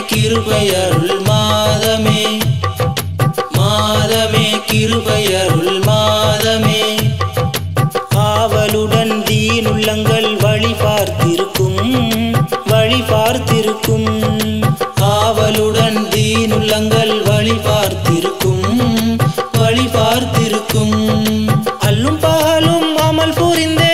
கிருபையருள் மாதமே மாதமே கிருபையருள் மாதமே ஆவலுடன் தீனுள்ளங்கள் வழி பார்த்திருக்கும் வழி பார்த்திருக்கும் ஆவலுடன் தீனுள்ளங்கள் வழி பார்த்திருக்கும் வழி பார்த்திருக்கும் அல்லும் பகலும் அமல் புரிந்தே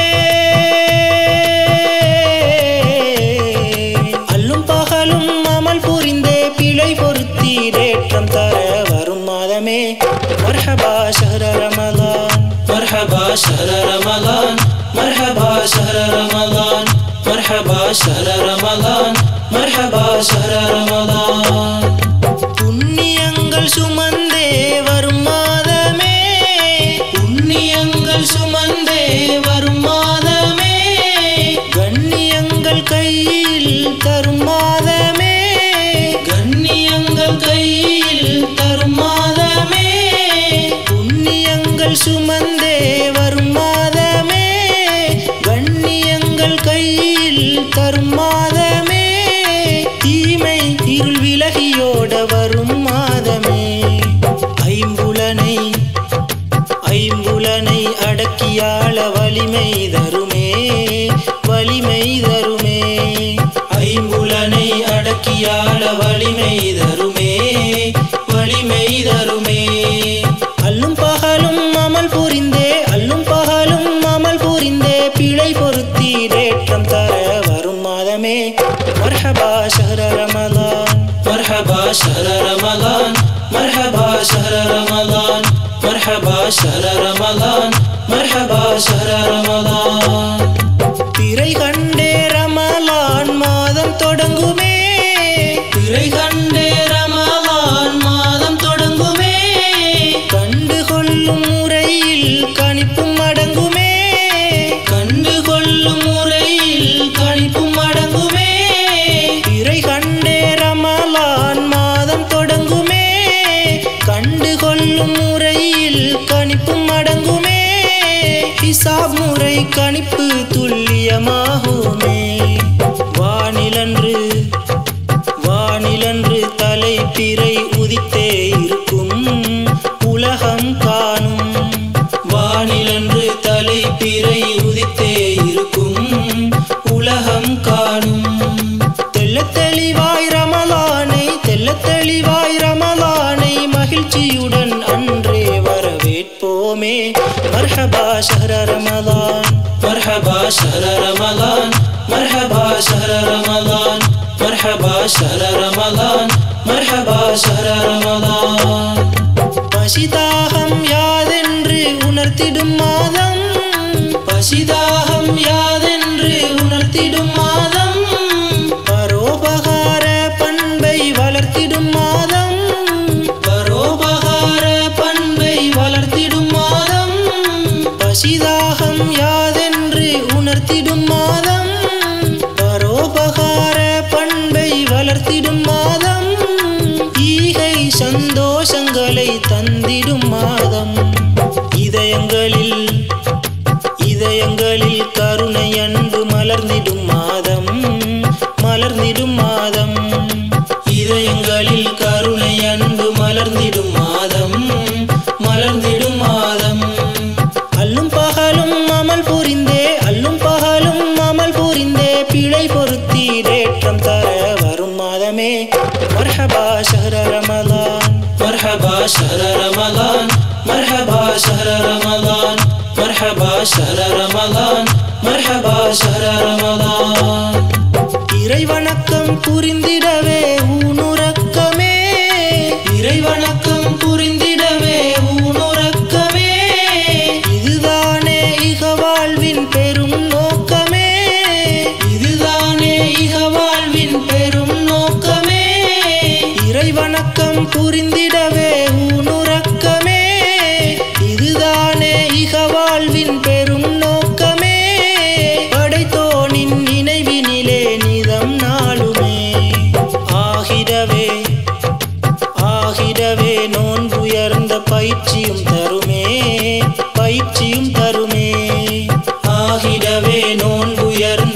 அல்லும் பகலும் அமல் புரிந்தே பிழை பொருத்தீரேற்றம் தர வரும் மாதமே மர்ஹபா ஷஹர ரமலான் மர்ஹபா ஷஹர ரமலான் மர்ஹபா ஷஹர ரமலான் மர்ஹபா ஷஹர ரமலான் மர்ஹபா ஷஹர ரமலான் புண்ணியங்கள் சுமந்தே வரும் மாதமே புண்ணியங்கள் சுமந்தே வரும் மாதமே கண்ணியங்கள் கையில் தரும் மாதமே கண்ணியங்கள் கையில் தரும் மாதமே புண்ணியங்கள் சுமந்தே வரும் மாதமே கண்ணியங்கள் கையில் தரும் மாதமே தீமை இருள் விலகியோட வரும் மாதமே ஐம்புலனை ஐம்புலனை அடக்கியாள வலிமை தருமே வலிமை தருமே ஐம்புலனை அடக்கியாள வலிமை தருமே வலிமை தருமே அல்லும் பகலும் அமல் புரிந்தே அல்லும் பகலும் அமல் புரிந்தே பிழை பொருத்தீரேற்றம் தர வரும் மாதமே மர்ஹபா ஷஹர ரமலான் மர்ஹபா ஷஹர ரமலான் மர்ஹபா ஷஹர ரமலான் மர்ஹபா ஷஹர ரமலான் மர்ஹபா ஷஹர ரமலான் திரை கண்டே ரமலான் மாதம் தொடங்குமே திரை கண்டே ரமலான் மாதம் தொடங்குமே கண்டு கொள்ளும் முறையில் கணிப்பும் அடங்குமே கண்டு கொள்ளும் முறையில் கணிப்பும் அடங்குமே திரை கண்டே ரமலான் மாதம் தொடங்குமே கண்டு கொள்ளும் முறையில் கணிப்பும் அடங்குமே ஹிசாப் முறை கணிப்பு துல்லியமாகுமே வானிலன்று வானிலன்று தலை பிறை உதித்தே இருக்கும் உலகம் காணும் வானிலன்று தலை பிறை உதித்தே இருக்கும் உலகம் காணும் தெள்ள தெளிவாய் ரமலானை தெள்ள தெளிவாய் ரமலானை மகிழ்ச்சியுடன் அன்றே வரவேற்போமே மர்ஹபா ஷஹர ரமலான் மர்ஹபா ஷஹர ரமலான் மர்ஹபா ஷஹர ரமலான் மர்ஹபா ஷஹர ரமலான் மர்ஹபா ஷஹர ரமலான் பசிதாகம் யாதென்று உணர்த்திடும் மாதம் பசிதாகம் யாதென்று உணர்த்திடும் மாதம் பரோபகார பண்பை வளர்த்திடும் மாதம் பரோபகார பண்பை வளர்த்திடும் மாதம் பசிதாகம் யாதென்று உணர்த்திடும் மாதம் பரோபகார பண்பை வளர்த்திடும் மாதம் ஈகை சந்தோஷங்களை தந்திடும் மாதம் இதயங்களில் இதயங்களில் கருணை அன்பு மலர்ந்திடும் மாதம் மலர்ந்திடும் மாதம் இதயங்களில் கருணை அன்பு மலர்ந்திடும் மாதம் மலர்ந்திடும் மாதம் அல்லும் பகலும் அமல் புரிந்தே அல்லும் பகலும் அமல் புரிந்தே பிழை பொருத்தீரேற்றம் தர வரும் மாதமே மர்ஹபா ஷஹர ரமலான் மர்ஹபா ஷஹர ரமலான் மர்ஹபா ஷஹர ரமலான் மர்ஹபா ஷஹர ரமலான் மர்ஹபா ஷஹர ரமலான் இறை வணக்கம் புரிந்திடவே ஊனுறக்கமே இறை வணக்கம் புரிந்திடவே ஊனுறக்கமே இதுதானே இக வாழ்வின் பெரும் நோக்கமே இதுதானே இக வாழ்வின் பெரும் நோக்கமே இறை வணக்கம் புரிந்திடவே ஊனுறக்கமே இதுதானே இக வாழ்வின் பெரும் நோக்கமே படைத்தோனின் நினைவினிலே நிதம் நாளுமே ஆகி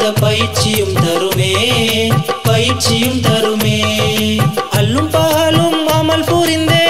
இந்த பயிற்சியும் தருமே பயிற்சியும் தருமே அல்லும் பகலும் அமல் புரிந்தே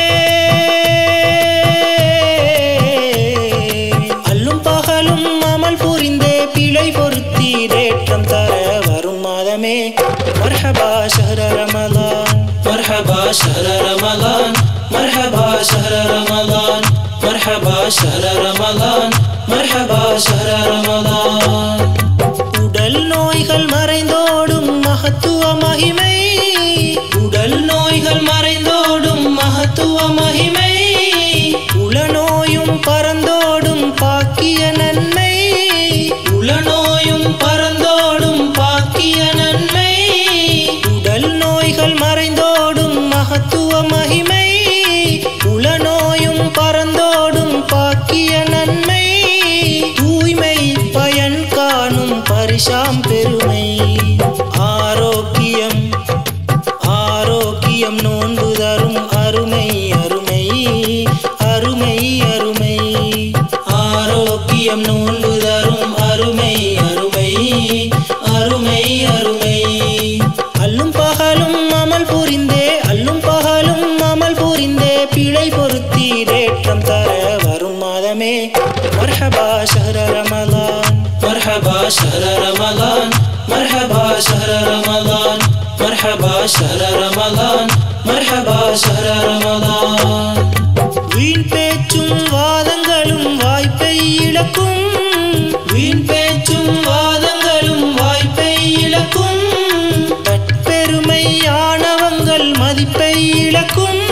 அல்லும் பகலும் அமல் புரிந்தே பிழை பொருத்தி ரேற்றம் தர வரும் மாதமே மர்ஹபா ஷஹர ரமலான் மர்ஹபா ஷஹர ரமலான் மர்ஹபா ஷஹர ரமலான் மர்ஹபா ஷஹர ரமலான் மர்ஹபா ஷஹர ரமலான் உடல் நோய்கள் மறைந்தோடும் மகத்துவ மகிமை உடல் நோய்கள் மறைந்தோடும் மகத்துவ மகிமை உளநோயும் பறந்தோடும் பாக்கிய நன்மை உளநோயும் பறந்தோடும் பாக்கிய நன்மை உடல் நோய்கள் மறைந்தோடும் மகத்துவ மகிமை உளநோயும் பறந்தோடும் பாக்கிய நன்மை தூய்மை பயன் காணும் பரிசாம் பெருமை ஆரோக்கியம் ஆரோக்கியம் நோன்பு தரும் அருமை அருமை அருமை அருமை ஆரோக்கியம் நோன்பு தரும் அருமை அருமை அருமை அருமை அல்லும் பகலும் அமல் புரிந்தே அல்லும் பகலும் அமல் புரிந்தே பிழை பொருத்தி ரேற்றம் தர வரும் மாதமே மர்ஹபா ஷஹர ரமலான் மர்ஹபா ஷஹர ரமலான் மர்ஹபா ஷஹர ரமலான் மர்ஹபா ஷஹர ரமலான் மர்ஹபா ஷஹர ரமலான் வீண் பேச்சும் வாதங்களும் வாய்ப்பை இழக்கும் வீண் பேச்சும் வாதங்களும் வாய்ப்பை இழக்கும் தற்பெருமையானவங்கள் மதிப்பை இழக்கும்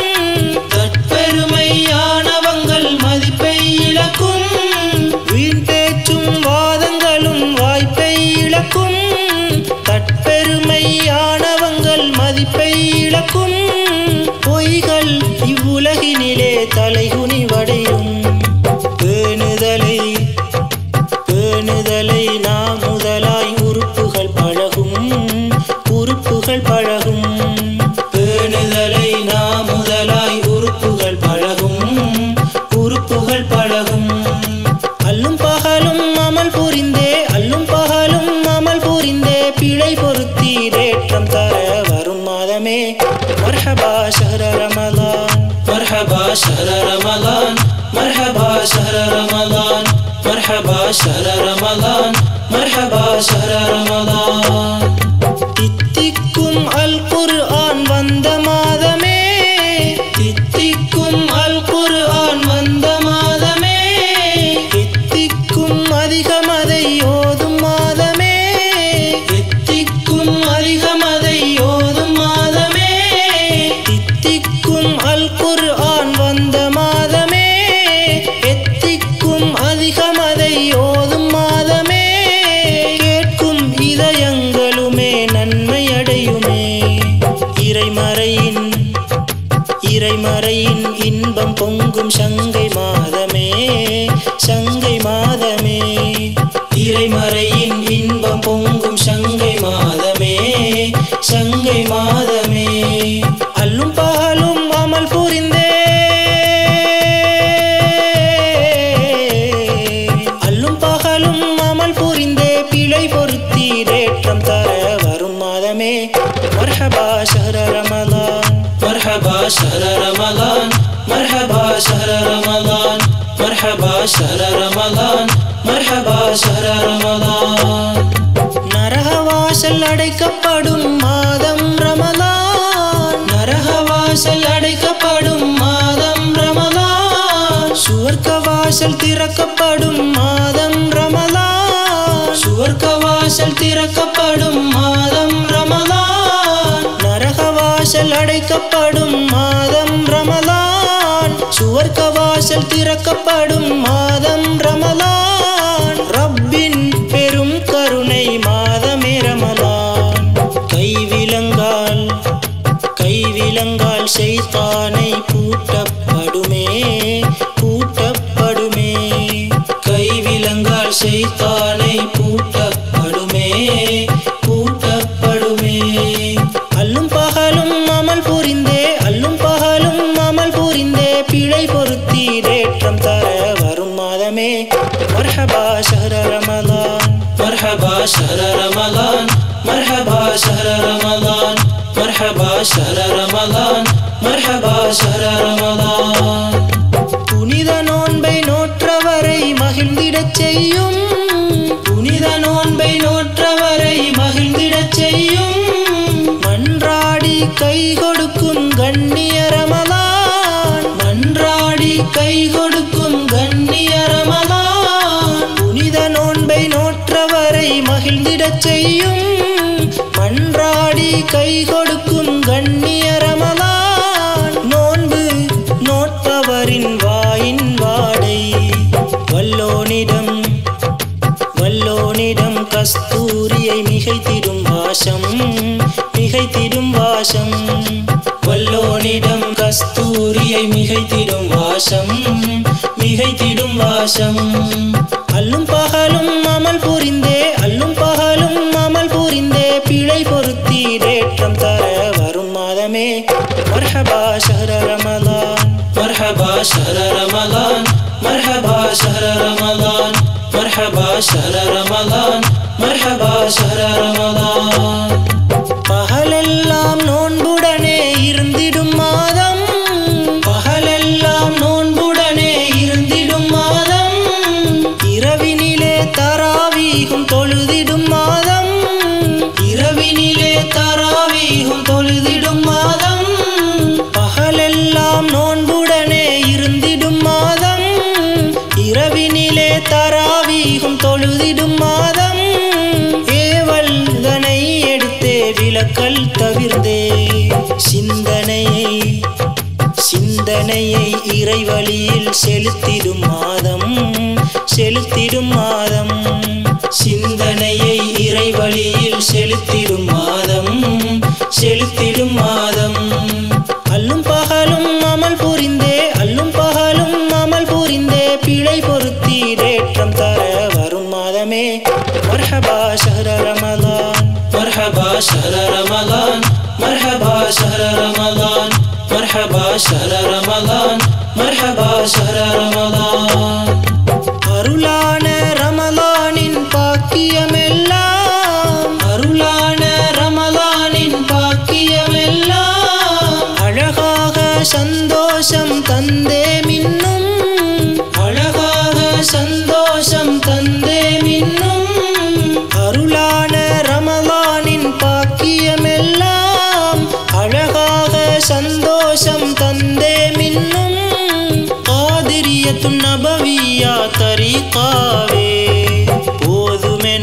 தற்பெருமையானவங்கள் மதிப்பை இழக்கும் வீண் பேச்சும் வாதங்களும் வாய்ப்பை இழக்கும் தற்பெருமையானவங்கள் மதிப்பை இழக்கும் பொய்கள் இவ்வுலகினிலே தலைகுனி வடையும் பேணுதலை பேணுதலை நாம் முதலாய் உறுப்புகள் பழகும் உறுப்புகள் பழகும் பேணுதலை நாம் முதலாய் உறுப்புகள் பழகும் உறுப்புகள் பழகும் அல்லும் பகலும் அமல் புரிந்தே அல்லும் பகலும் அமல் புரிந்தே பிழை பொருத்தி ரேற்றம் தர வரும் மாதமே மர்ஹபா ஷஹர ரமலான் மர்ஹபா ஷஹர ரமலான் மர்ஹபா ஷஹர ரமலான் மர்ஹபா ஷஹர ரமலான் மர்ஹபா ஷஹர ரமலான் தித்திக்கும் அல் குர்ஆன் வந்த மாதமே தித்திக்கும் அல் குர்ஆன் வந்த மாதமே எத்திக்கும் அதிகம் அதை ஓதும் மாதமே எத்திக்கும் அதிகம் அதை ஓதும் மாதமே தித்திக்கும் அல் குர்ஆன் வந்த மாதமே எத்திக்கும் அதிகம் அதை ஓதும் மாதமே கேட்கும் இதயங்களுமே நன்மை அடையுமே இறைமறையின் இறைமறையின் இன்பம் பொங்கும் சங்கை மாதமே சங்கை மாதமே இறைமறையின் இன்பம் பொங்கும் சங்கை மாதமே சங்கை மாதமே அல்லும் பகலும் அமல் புரிந்தே அல்லும் பகலும் அமல் புரிந்தே பிழை பொருத்தி ரேற்றம் தர வரும் மாதமே மர்ஹபா ஷஹர ரமலான் மர்ஹபா ஷஹர ரமலான் மர்ஹபா ஷஹர ரமலான் மர்ஹபா ஷஹர ரமலான் மர்ஹபா ஷஹர ரமலான் நரகவாசல் அடைக்கப்படும் மாதம் ரமலான் நரகவாசல் அடைக்கப்படும் மாதம் ரமலான் சுவர்க்க வாசல் திறக்கப்படும் மாதம் ரமலான் சுவர்க்க வாசல் திறக்கப்படும் மாதம் ரமலான் நரக வாசல் அடைக்கப்படும் மாதம் ரமலான் சுவர்க்க வாசல் திறக்கப்படும் மாதம் ரமலான் ரப்பின் பெரும் கருணை மாதமே ரமலான் கைவிலங்கால் கைவிலங்கால் செய்தானை பூட்டப்படுமே பூட்டப்படுமே கைவிலங்கால் செய்தானை பூட்டப்படுமே பூட்டப்படுமே அல்லும் பகலும் அமல் புரிந்தே அல்லும் பகலும் அமல் புரிந்தே பிழை பொருத்தி ரேற்றம் தர வரும் மாதமே شهر رمضان مرحبا شهر رمضان مرحبا شهر رمضان مرحبا شهر رمضان புனித நோன்பை நோற்றவரை மகிழ்ந்திடச் செய்யும் புனித நோன்பை நோற்றவரை மகிழ்ந்திடச் செய்யும் மன்றாடி கை கொடுக்கும் கண்ணிய ரமலான் மன்றாடி கை கொடுக்கும் கண்ணிய ரமலான் புனித நோன்பை நோற்றவரை மகிழ்ந்திடச் செய்யும் மன்றாடி கை கொடுக்கும் கண்ணிய ரமலான் நோன்பு நோட்டவரின் வாயின் வாடை வல்லோனிடம் வல்லோனிடம் கஸ்தூரியை மிகைத்திடும் வாசம் மிகைத்திடும் வாசம் வல்லோனிடம் கஸ்தூரியை மிகைத்திடும் வாசம் மிகைத்திடும் வாசம் அல்லும் பகலும் அமல் புரிந்தே அல்லும் பகலும் அமல் புரிந்தே பிழை பொருத்தி தேற்றம் தர வரும் மாதமே மர்ஹபா ஷஹர ரமலான் மர்ஹபா ஷஹர ரமலான் மர்ஹபா ஷஹர ரமலான் மர்ஹபா ஷஹர ரமலான் மர்ஹபா ஷஹர ரமலான் பகலெல்லாம் நோன்புடனே இருந்திடும் மாதம் பகலெல்லாம் நோன்புடனே இருந்திடும் மாதம் இரவினிலே தராவீகும் தொழுதிடும் மாதம் இரவினிலே தராவீகும் தொழுதிடும் மாதம் பகலெல்லாம் நோன்புடனே இருந்திடும் மாதம் இரவினிலே தராவீகும் தொழுதிடும் மாதம் ஏவல்தனை எடுத்தே விலக்கல் தவிர்ந்தே சிந்தனையை சிந்தனையை இறைவழியில் செலுத்திடும் மாதம் செலுத்திடும் மாதம் சிந்தனையை இறைவழியில் செலுத்திடும் மாதம் செலுத்திடும் மாதம் அல்லும் பகலும் அமல் புரிந்தே அல்லும் பகலும் அமல் புரிந்தே பிழை பொருத்தி தேற்றம் தர வரும் மாதமே மர்ஹபா ஷஹர ரமலான் மர்ஹபா ஷஹர ரமலான் மர்ஹபா ஷஹர ரமலான் மர்ஹபா ஷஹர ரமலான் மர்ஹபா ஷஹர ரமலான் அருளான ரமலானின் பாக்கியமெல்லாம் அருளான ரமலானின் பாக்கியமெல்லாம் அழகாக சந்தோஷம் தந்தே மின்னும் அழகாக சந்தோஷம் தந்தே மின்னும் அருளான ரமலானின் பாக்கியமெல்லாம் அழகாக சந்தோஷம் தந்தே மின்னும் காதிரியத்து நபவியா தரிகாவே போதுமென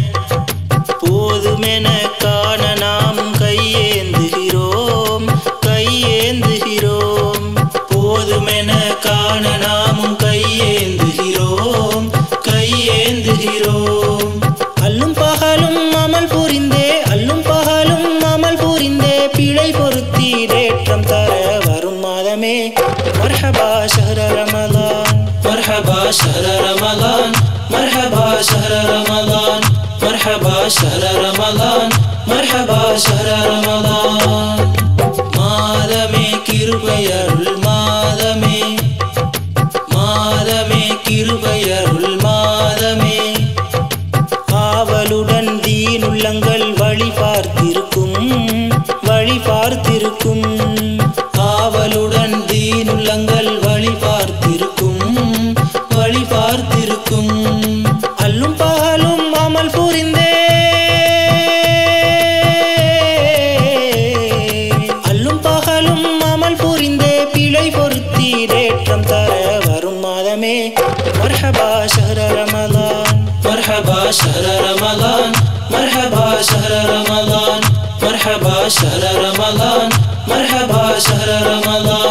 போதுமென காண நாம் கையேந்துகிறோம் கையேந்துகிறோம் போதுமென காண நாமும் கையேந்துகிறோம் கையேந்துகிறோம் அல்லும் பகலும் அமல் புரிந்தே அல்லும் பகலும் அமல் புரிந்தே பிழை பொருத்தி தேற்றம் தர வரும் மாதமே மர்ஹபா ஷஹர ரமலான் மர்ஹபா ஷஹர ரமலான் மர்ஹபா ஷஹர ரமலான் மர்ஹபா ஷஹர ரமலான் மர்ஹபா ஷஹர ரமலான் மாதமே கிருபையருள் மாதமே மாதமே கிருபையருள் மாதமே ஆவலுடன் தீனுள்ளங்கள் வழி பார்த்திருக்கும் வழி பார்த்திருக்கும் ஆவலுடன் தீனுள்ளங்கள் வழி பார்த்திருக்கும் வழி பார்த்திருக்கும் அல்லும் பகலும் அமல் புரிந்தே அல்லும் பகலும் அமல் புரிந்தே பிழை பொருத்தி தேற்றம் தர வரும் மாதமே மர்ஹபா ஷஹர ரமலான் மர்ஹபா ஷஹர ரமலான் மர்ஹபா ஷஹர ரமலான் மர்ஹபா ஷஹர ரமலான் மர்ஹபா ஷஹர ரமலான்